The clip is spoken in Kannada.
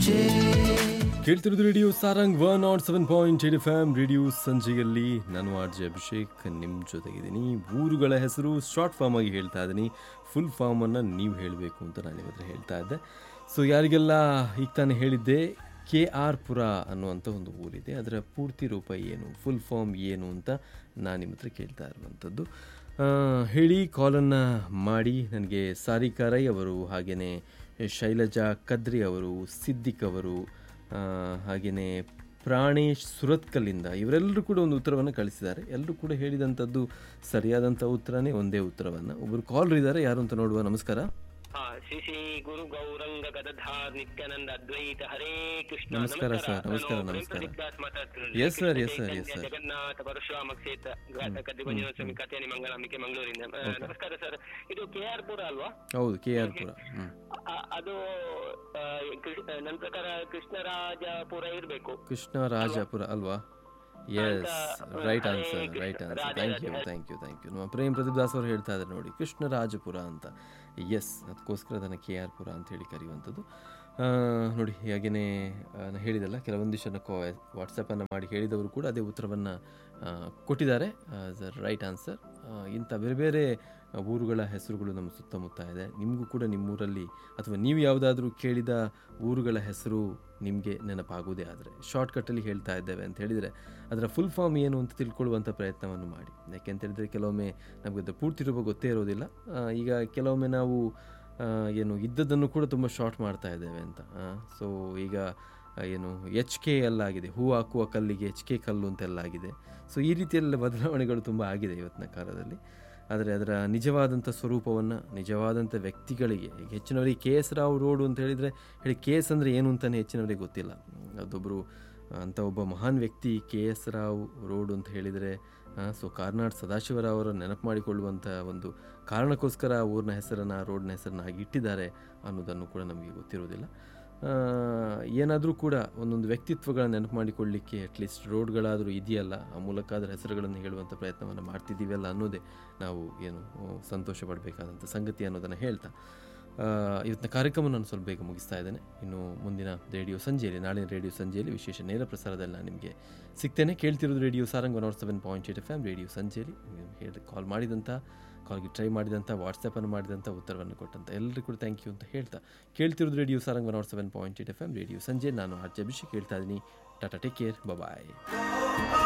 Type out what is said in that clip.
ಸಂಜೆ ಕೇಳ್ತಿರೋದು radio Sarang one nought seven point eight F M radio ಸಂಜೆಯಲ್ಲಿ ನಾನು ಆರ್ ಜೆ ಅಭಿಷೇಕ್ ನಿಮ್ಮ ಜೊತೆಗಿದ್ದೀನಿ ಊರುಗಳ ಹೆಸರು ಶಾರ್ಟ್ ಫಾರ್ಮ್ ಆಗಿ ಹೇಳ್ತಾ ಇದ್ದೀನಿ ಫುಲ್ ಫಾರ್ಮನ್ನು ನೀವು ಹೇಳಬೇಕು ಅಂತ ನಾನು ನಿಮ್ಮ ಹತ್ರ ಹೇಳ್ತಾ ಇದ್ದೆ ಸೊ ಯಾರಿಗೆಲ್ಲ ಈಗ ತಾನೇ ಹೇಳಿದ್ದೆ ಕೆ ಆರ್ ಪುರ ಅನ್ನುವಂಥ ಒಂದು ಊರಿದೆ ಅದರ ಪೂರ್ತಿ ರೂಪ ಏನು ಫುಲ್ ಫಾರ್ಮ್ ಏನು ಅಂತ ನಾನು ನಿಮ್ಮ ಹತ್ರ ಕೇಳ್ತಾ ಇರುವಂಥದ್ದು ಆ, ಹೇಳಿ ಕಾಲನ್ನು ಮಾಡಿ ನನಗೆ ಸಾರಿಕಾ ರೈ ಅವರು ಹಾಗೆಯೇ ಶೈಲಜಾ ಕದ್ರಿ ಅವರು ಸಿದ್ದಿಕ್ ಅವರು ಆ, ಹಾಗೆಯೇ ಪ್ರಾಣೇಶ್ ಸುರತ್ಕಲ್ಲಿಂದ ಇವರೆಲ್ಲರೂ ಕೂಡ ಒಂದು ಉತ್ತರವನ್ನು ಕಳಿಸಿದ್ದಾರೆ ಎಲ್ಲರೂ ಕೂಡ ಹೇಳಿದಂಥದ್ದು ಸರಿಯಾದಂಥ ಉತ್ತರನೇ ಒಂದೇ ಉತ್ತರವನ್ನು ಒಬ್ಬರು ಕಾಲರ್ ಇದ್ದಾರೆ ಯಾರು ಅಂತ ನೋಡುವ ನಮಸ್ಕಾರ ಹಾ ಶ್ರೀ ಶ್ರೀ ಗುರು ಗೌರಂಗ ಗದಧಾರ್ ನಿತ್ಯಾನಂದ ಅದ್ವೈತ ಹರೇ ಕೃಷ್ಣ ನಮಸ್ಕಾರ ಸರ್, ನಮಸ್ಕಾರ, ನಾನು ನಮಸ್ಕಾರ. ಪ್ರೇಮ್ ಪ್ರದೀಪ್ ದಾಸ್ ಮಾತಾಡ್ತಿರೋದು. Yes, sir, yes, Shri sir, yes, sir. Jagannath Parashurama ಕ್ಷೇತ್ರ ಕದ್ದಿಗೊಂಜನ ಸ್ವಾಮಿ ಕಥೆನಿ ಮಂಗಳಾಂಬಿಕೆ ಮಂಗಳೂರಿಂದ ಆ, ನಮಸ್ಕಾರ ಸರ್ ಇದು ಕೆ ಆರ್ ಪುರ ಅಲ್ವಾ ಹೌದು ಕೆ ಆರ್ ಪುರ ಹ್ಞೂ ಆ, ಅದು ಆ, ಕೃಷ್ಣ- ನನ್ನ ಪ್ರಕಾರ ಕೃಷ್ಣರಾಜಪುರ ಇರ್ಬೇಕು ಕೃಷ್ಣ ರಾಜಪುರ ಅಲ್ವಾ yes right answer right answer thank you thank you thank you ನಮ್ಮ ಪ್ರೇಮ್ ಪ್ರದೀಪ್ ದಾಸ್ ಅವರು ಹೇಳ್ತಾ ಇದ್ದಾರೆ ನೋಡಿ ಕೃಷ್ಣರಾಜಪುರ ಅಂತ ಎಸ್ ಅದಕ್ಕೋಸ್ಕರ ಅದನ್ನು ಕೆ ಆರ್ ಪುರ ಅಂತ ಹೇಳಿ ಕರೆಯುವಂಥದ್ದು ಆ, ನೋಡಿ ಹಾಗೆಯೇ ನಾನು ಹೇಳಿದಲ್ಲ ಕೆಲವೊಂದಿಷ್ಟನ್ನು ಕೋ ವಾಟ್ಸಪ್ಪನ್ನು ಮಾಡಿ ಹೇಳಿದವರು ಕೂಡ ಅದೇ ಉತ್ತರವನ್ನು ಕೊಟ್ಟಿದ್ದಾರೆ ರೈಟ್ ಆನ್ಸರ್ ಇಂಥ ಬೇರೆ ಬೇರೆ ಊರುಗಳ ಹೆಸರುಗಳು ನಮ್ಮ ಸುತ್ತಮುತ್ತ ಇದೆ ನಿಮಗೂ ಕೂಡ ನಿಮ್ಮೂರಲ್ಲಿ ಅಥವಾ ನೀವು ಯಾವುದಾದ್ರೂ ಕೇಳಿದ ಊರುಗಳ ಹೆಸರು ನಿಮಗೆ ನೆನಪಾಗುವುದೇ ಆದರೆ ಶಾರ್ಟ್ಕಟ್ಟಲ್ಲಿ ಹೇಳ್ತಾ ಇದ್ದೇವೆ ಅಂತ ಹೇಳಿದರೆ ಅದರ ಫುಲ್ ಫಾರ್ಮ್ ಏನು ಅಂತ ತಿಳ್ಕೊಳ್ಳುವಂಥ ಪ್ರಯತ್ನವನ್ನು ಮಾಡಿ ಯಾಕೆ ಅಂತ ಹೇಳಿದರೆ ಕೆಲವೊಮ್ಮೆ ನಮಗೆ ಅದು ಪೂರ್ತಿ ರೂಪ ಗೊತ್ತೇ ಇರೋದಿಲ್ಲ ಆ, ಈಗ ಕೆಲವೊಮ್ಮೆ ನಾವು ಆ, ಏನು ಇದ್ದದ್ದನ್ನು ಕೂಡ ತುಂಬ ಶಾರ್ಟ್ ಮಾಡ್ತಾ ಇದ್ದೇವೆ ಅಂತ ಸೊ ಈಗ ಆ, ಏನು ಎಚ್ ಕೆ ಎಲ್ಲಾಗಿದೆ ಹೂ ಹಾಕುವ ಕಲ್ಲಿಗೆ ಎಚ್ ಕೆ ಕಲ್ಲು ಅಂತೆಲ್ಲ ಆಗಿದೆ ಸೊ ಈ ರೀತಿಯೆಲ್ಲ ಬದಲಾವಣೆಗಳು ತುಂಬ ಆಗಿದೆ ಇವತ್ತಿನ ಕಾಲದಲ್ಲಿ ಆದರೆ ಅದರ ನಿಜವಾದಂಥ ಸ್ವರೂಪವನ್ನು ನಿಜವಾದಂಥ ವ್ಯಕ್ತಿಗಳಿಗೆ ಈಗ ಹೆಚ್ಚಿನವರಿಗೆ ಕೆ ಎಸ್ ರಾವ್ ರೋಡು ಅಂತ ಹೇಳಿದರೆ ಹೇಳಿ ಕೆ ಎಸ್ ಅಂದರೆ ಏನು ಅಂತಲೇ ಹೆಚ್ಚಿನವರಿಗೆ ಗೊತ್ತಿಲ್ಲ ಅದೊಬ್ಬರು ಅಂಥ ಒಬ್ಬ ಮಹಾನ್ ವ್ಯಕ್ತಿ ಕೆ ಎಸ್ ರಾವ್ ರೋಡ್ ಅಂತ ಹೇಳಿದರೆ ಸೊ ಕಾರ್ನಾಡ್ ಸದಾಶಿವರಾವ್ ಅವರ ನೆನಪು ಮಾಡಿಕೊಳ್ಳುವಂಥ ಒಂದು ಕಾರಣಕ್ಕೋಸ್ಕರ ಆ ಊರಿನ ಹೆಸರನ್ನು ಆ ರೋಡ್ನ ಹೆಸರನ್ನು ಹಾಗೆ ಇಟ್ಟಿದ್ದಾರೆ ಅನ್ನೋದನ್ನು ಕೂಡ ನಮಗೆ ಗೊತ್ತಿರೋದಿಲ್ಲ ಏನಾದರೂ ಕೂಡ ಒಂದೊಂದು ವ್ಯಕ್ತಿತ್ವಗಳ ನೆನಪು ಮಾಡಿಕೊಳ್ಳಿಕ್ಕೆ ಅಟ್ಲೀಸ್ಟ್ ರೋಡ್ಗಳಾದರೂ ಇದೆಯಲ್ಲ ಆ ಮೂಲಕ ಅದರ ಹೆಸರುಗಳನ್ನು ಹೇಳುವಂಥ ಪ್ರಯತ್ನವನ್ನು ಮಾಡ್ತಿದ್ದೀವಲ್ಲ ಅನ್ನೋದೇ ನಾವು ಏನು ಆ, ಸಂತೋಷ ಪಡಬೇಕಾದಂಥ ಸಂಗತಿ ಅನ್ನೋದನ್ನು ಹೇಳ್ತಾ ಆ, ಇವತ್ತಿನ ಕಾರ್ಯಕ್ರಮ ನಾನು ಸ್ವಲ್ಪ ಬೇಗ ಮುಗಿಸ್ತಾ ಇದ್ದೇನೆ ಇನ್ನು ಮುಂದಿನ ರೇಡಿಯೋ ಸಂಜೆಯಲ್ಲಿ ನಾಳಿನ ರೇಡಿಯೋ ಸಂಜೆಯಲ್ಲಿ ವಿಶೇಷ ನೇರ ಪ್ರಸಾರದಲ್ಲಿ ನಾನು ನಿಮಗೆ ಸಿಗ್ತೇನೆ ಕೇಳ್ತಿರೋದು radio Sarang one seven point eight F M radio ಸಂಜೆಯಲ್ಲಿ ನೀವು ಹೇಳಿ ಕಾಲ್ ಮಾಡಿದಂಥ ಕಾಲ್ಗೆ ಟ್ರೈ ಮಾಡಿದಂಥ ವಾಟ್ಸಪ್ಪನ್ನು ಮಾಡಿದಂಥ ಉತ್ತರವನ್ನು ಕೊಟ್ಟಂಥ ಎಲ್ಲರಿಗೂ ಕೂಡ ಥ್ಯಾಂಕ್ ಯು ಅಂತ ಹೇಳ್ತಾ ಕೇಳ್ತಿರೋದು radio Sarang one seven point eight F M radio ಸಂಜೆ ನಾನು ಆರ್ ಜೆ ಅಭಿಷೇಕ್ ಹೇಳ್ತಾ ಇದ್ದೀನಿ ಟಾಟಾ ಟೇಕ್ ಕೇರ್ ಬಾಯ್